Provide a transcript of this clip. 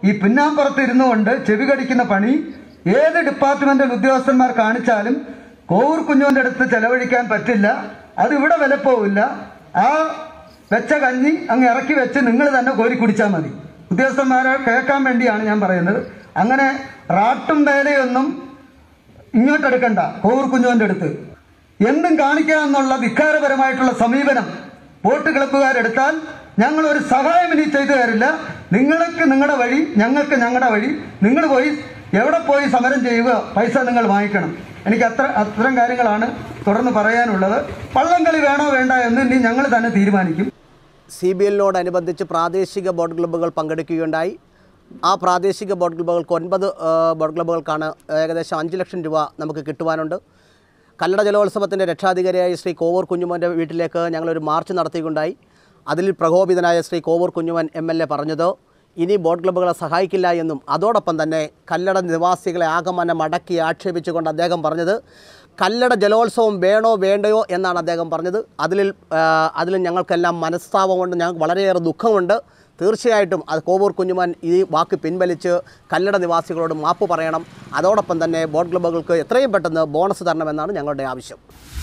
ഈ പിന്നാമ്പുറത്ത് ഇരുന്നു കൊണ്ട് ചെവി കടിക്കുന്ന പണി ഏത് ഡിപ്പാർട്ട്മെന്റൽ ഉദ്യോഗസ്ഥന്മാർ കാണിച്ചാലും കോവൂർ കുഞ്ഞുവിന്റെ അടുത്ത് ചെലവഴിക്കാൻ പറ്റില്ല അത് ഇവിടെ വിലപ്പോവില്ല ആ വെച്ച കഞ്ഞി അങ്ങ് ഇറക്കി വെച്ച് നിങ്ങൾ തന്നെ കോരി കുടിച്ചാൽ മതി ഉദ്യോഗസ്ഥന്മാരെ കേൾക്കാൻ വേണ്ടിയാണ് ഞാൻ പറയുന്നത് അങ്ങനെ റാട്ടും വേലയൊന്നും ഇങ്ങോട്ടെടുക്കണ്ട കോവൂർ കുഞ്ഞുവിന്റെ അടുത്ത് എന്തും കാണിക്കുക എന്നുള്ള ധിക്കാരപരമായിട്ടുള്ള സമീപനം വോട്ട് ക്ലബ്ബുകാരെടുത്താൽ ഞങ്ങൾ ഒരു സഹായം ഇനി ചെയ്തു തരില്ല നിങ്ങൾക്ക് നിങ്ങളുടെ വഴി ഞങ്ങൾക്ക് ഞങ്ങളുടെ വഴി നിങ്ങൾ പോയി എവിടെ പോയി സമരം ചെയ്യുക പൈസ നിങ്ങൾ വാങ്ങിക്കണം എനിക്ക് അത്ര അത്തരം കാര്യങ്ങളാണ് തുടർന്ന് പറയാനുള്ളത് വള്ളംകളി വേണോ വേണ്ട എന്ന് ഇനി ഞങ്ങൾ തന്നെ തീരുമാനിക്കും സി ബി എല്ലിനോടനുബന്ധിച്ച് പ്രാദേശിക ബോട്ട് ക്ലബ്ബുകൾ പങ്കെടുക്കുകയുണ്ടായി ആ പ്രാദേശിക ബോട്ട് ക്ലബ്ബുകൾക്ക് ഒൻപത് ആ, ബോട്ട് ക്ലബ്ബുകൾക്കാണ് ഏകദേശം അഞ്ച് ലക്ഷം രൂപ നമുക്ക് കിട്ടുവാനുണ്ട് കല്ലട ജലോത്സവത്തിൻ്റെ രക്ഷാധികാരിയായ ശ്രീ കോവൂർ കുഞ്ഞുമോൻ്റെ വീട്ടിലേക്ക് ഞങ്ങളൊരു മാർച്ച് നടത്തിയുണ്ടായി അതിൽ പ്രകോപിതനായ Shri Kovoor Kunjumon M L A പറഞ്ഞത് ഇനി ബോട്ട് ക്ലബ്ബുകളെ സഹായിക്കില്ല എന്നും അതോടൊപ്പം തന്നെ കല്ലട നിവാസികളെ ആകമാനം അടക്കി ആക്ഷേപിച്ചുകൊണ്ട് അദ്ദേഹം പറഞ്ഞത് കല്ലട ജലോത്സവം വേണോ വേണ്ടയോ എന്നാണ് അദ്ദേഹം പറഞ്ഞത് അതിൽ അതിൽ ഞങ്ങൾക്കെല്ലാം മനസ്താപമുണ്ട് ഞങ്ങൾക്ക് വളരെയേറെ ദുഃഖമുണ്ട് തീർച്ചയായിട്ടും അത് കോവൂർ കുഞ്ഞുമാൻ ഈ വാക്ക് പിൻവലിച്ച് കല്ലട നിവാസികളോട് മാപ്പ് പറയണം അതോടൊപ്പം തന്നെ ബോട്ട് ക്ലബ്ബുകൾക്ക് എത്രയും പെട്ടെന്ന് ബോണസ് തരണമെന്നാണ് ഞങ്ങളുടെ ആവശ്യം